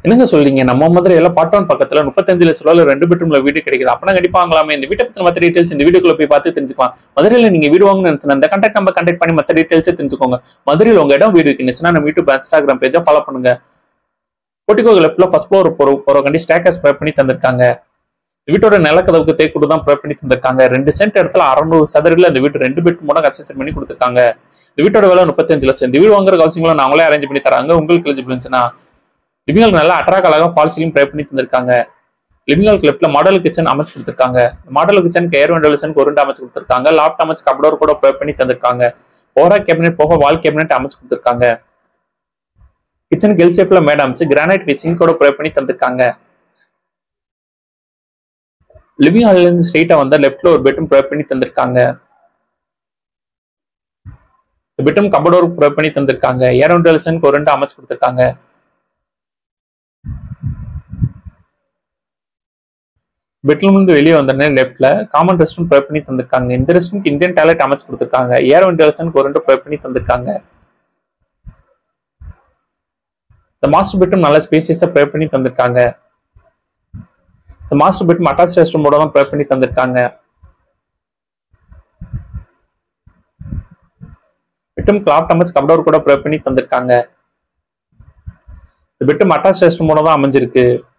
என்னங்க சொல்றீங்க நம்ம மாதிரி எல்லாம் பாட்டோன் பக்கத்துல முப்பத்தஞ்சு லட்ச ரூபாய் ரெண்டு பெட்ரூம்ல வீடு கிடைக்குது அப்பனா கண்டிப்பா வாங்கலாமே இந்த வீட்டை பத்தி மத்த டீடைல்ஸ் இந்த வீடியோக்குள்ள போய் பார்த்து தெரிஞ்சுக்கலாம் மதுரையில நீங்க வீடு வாங்கணும்னு நினைச்சுன்னா இந்த கான்டாக்ட் நம்பர் கான்டாக்ட் பண்ணி மத்த டீடைல்ஸ் தெரிஞ்சுக்கோங்க மதுரையில் உங்க இடம் வீடு இருக்குன்னு நம்ம யூடியூப் இன்ஸ்டாகிராம் பேஜை ஃபாலோ பண்ணுங்க போட்டிக்கோ லெஃப்ட்ல ஃபர்ஸ்ட் ஃப்ளோர் போற போறக்காண்டி ஸ்டேக்கஸ் ப்ரொவைட் பண்ணி தந்திருக்காங்க இந்த வீட்டோட நிலக்கதவுக்கு தேக்கூடு தான் ப்ரொவைட் பண்ணி தந்திருக்காங்க ரெண்டு சென்ட் இடத்துல அறுநூறு சதுரில் இந்த வீட்டு ரெண்டு பெட் மூணு கன்ஸ்ட்ரக்ஷன் பண்ணி கொடுத்துருக்காங்க இந்த வீட்டோட விலை முப்பத்தஞ்சு லட்சம் இந்த வீடு வாங்குற கவுசிங்களும் நாங்களே அரேஞ்ச் பண்ணி தராங்க உங்களுக்கு எலிஜிபிள் இருந்துச்சுன்னா லிவிங் நல்லா அட்ராக் அழகா ஃபால்ஸிலையும் ப்ரே பண்ணி தந்திருக்காங்க லிவிங் ஹால் லெஃப்ட்ல மாடல் கிச்சன் அமைச்சு கொடுத்துருக்காங்க மாடல் கிச்சனுக்கு ஏர் வெண்டலேஷனுக்கு ஒரு அமைச்சு கொடுத்துருக்காங்க லாப்ட் அமைச்சு கப்டோர் கூட ப்ரே பண்ணி தந்திருக்காங்க ஓரா கேபினெட் போக வால் கேபினெட் அமைச்சு கொடுத்துருக்காங்க கிச்சன் கெல் ஷேப்ல மேட் அமைச்சு கிரானைட் விசிங் கூட ப்ரே பண்ணி தந்திருக்காங்க லிவிங் ஹால்ல இருந்து ஸ்ட்ரெயிட்டா வந்தா லெஃப்ட்ல ஒரு பெட்ரூம் ப்ரே பண்ணி தந்திருக்காங்க பெட்ரூம் கபடோர் ப்ரே பண்ணி தந்திருக்காங்க ஏர் வெண்டலேஷனுக்கு ஒரு ரெண்டு அமைச்சு கொடுத்துருக்காங்க பெட்ரூம் இருந்து வெளியே வந்தோடனே லெஃப்ட்ல காமன் ரெஸ்ட் ரூம் ப்ரொவைட் பண்ணி தந்திருக்காங்க இந்த ரெஸ்ட் ரூம்க்கு இந்தியன் டாய்லெட் அமைச்சு கொடுத்துருக்காங்க ஏர் வென்டிலேஷனுக்கு ஒரு ரெண்டு ப்ரொவைட் பண்ணி தந்திருக்காங்க இந்த மாஸ்டர் பெட்ரூம் நல்ல ஸ்பேசியஸா ப்ரொவைட் பண்ணி தந்திருக்காங்க இந்த மாஸ்டர் பெட்ரூம் அட்டாச் ரெஸ்ட் ரூமோட தான் ப்ரொவைட் பண்ணி தந்திருக்காங்க பெட்ரூம் கிளாப் அமைச்சு கப்டோர் கூட ப்ரொவைட் பண்ணி தந்திருக்காங்க இந்த பெட்ரூம் அட்டாச் ரெஸ்ட் ரூமோட தான் அமைஞ்சிருக்கு